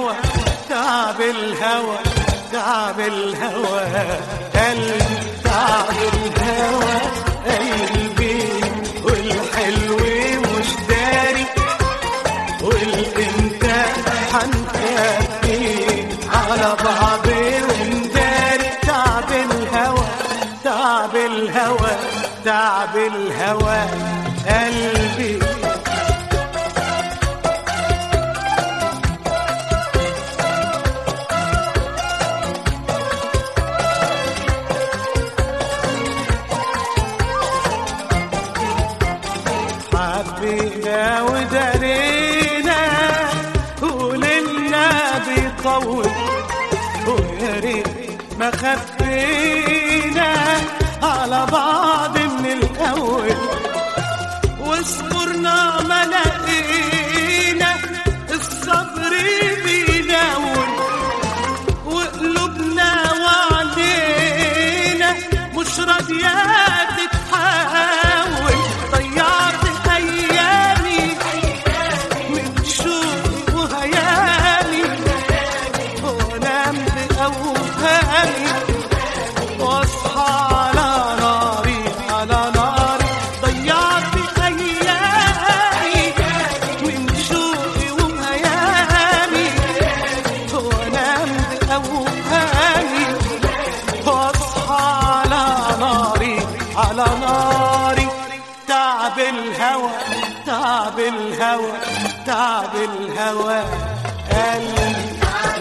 الهوى تعب الهوى تعب الهوى قلبي تعب الهوى قلبي والحلو مش داري والانت حنكفي على بعضي ونداري تعب الهوى تعب الهوى تعب الهوى قلبي حبينا ودارينا وللنا بيطول ويا ريت ما خفينا على بعض من الاول واصبرنا ما لقينا الصبر بيناول وقلوبنا وعلينا مش راضية تتحول ضيعت أيامي من شوق وهيامي وأنام بأوهامي واصحى على ناري على ناري ضيعت أيامي من شوقي وهيامي وأنام بأوهامي واصحى على ناري على ناري تعب الهوى تعب الهوى تعب الهوى قلبي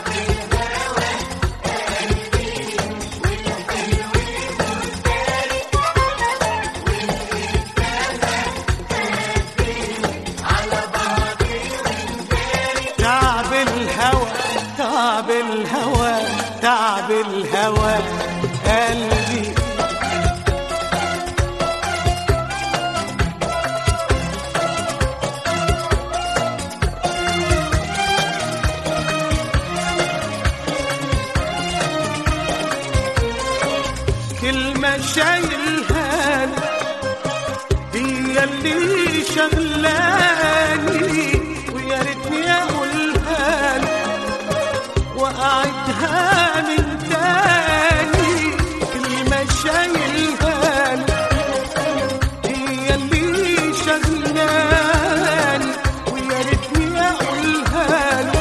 تعب الهوى تعب الهوى تعب الهوى قلبي كلمة شايلها لي هي اللي شغلاني ويا ريتني اقولها لي واعدها من تاني كلمة شايلها لي هي اللي شغلاني ويا ريتني اقولها لي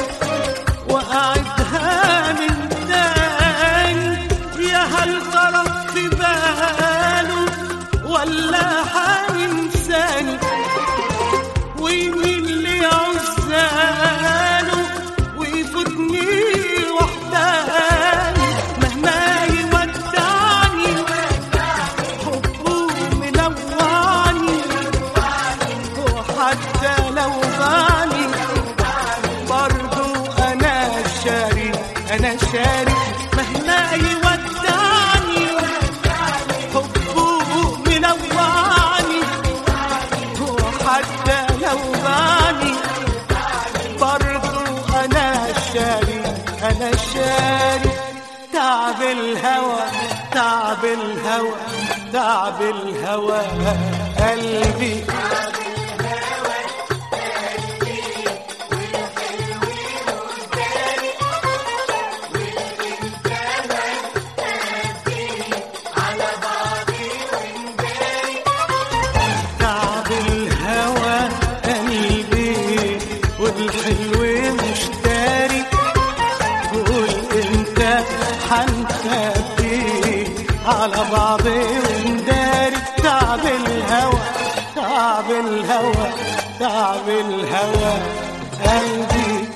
وأعدها من تاني يا هل طرف في باله ولا حينساني ويمين لي عزاله ويفوتني وحداني مهما يودعني حبه ملوعني وحتى لو غاني برضو انا شاري انا شاري مهما يودعني حبه منوعني وحتى لو غاني برضو انا شاري انا شاري تعب الهوى تعب الهوى تعب الهوى قلبي تعب الهوى قلبي والحلو مش داري قول انت حنخبي على بعضي ونداري تعب الهوى تعب الهوى تعب الهوى قلبي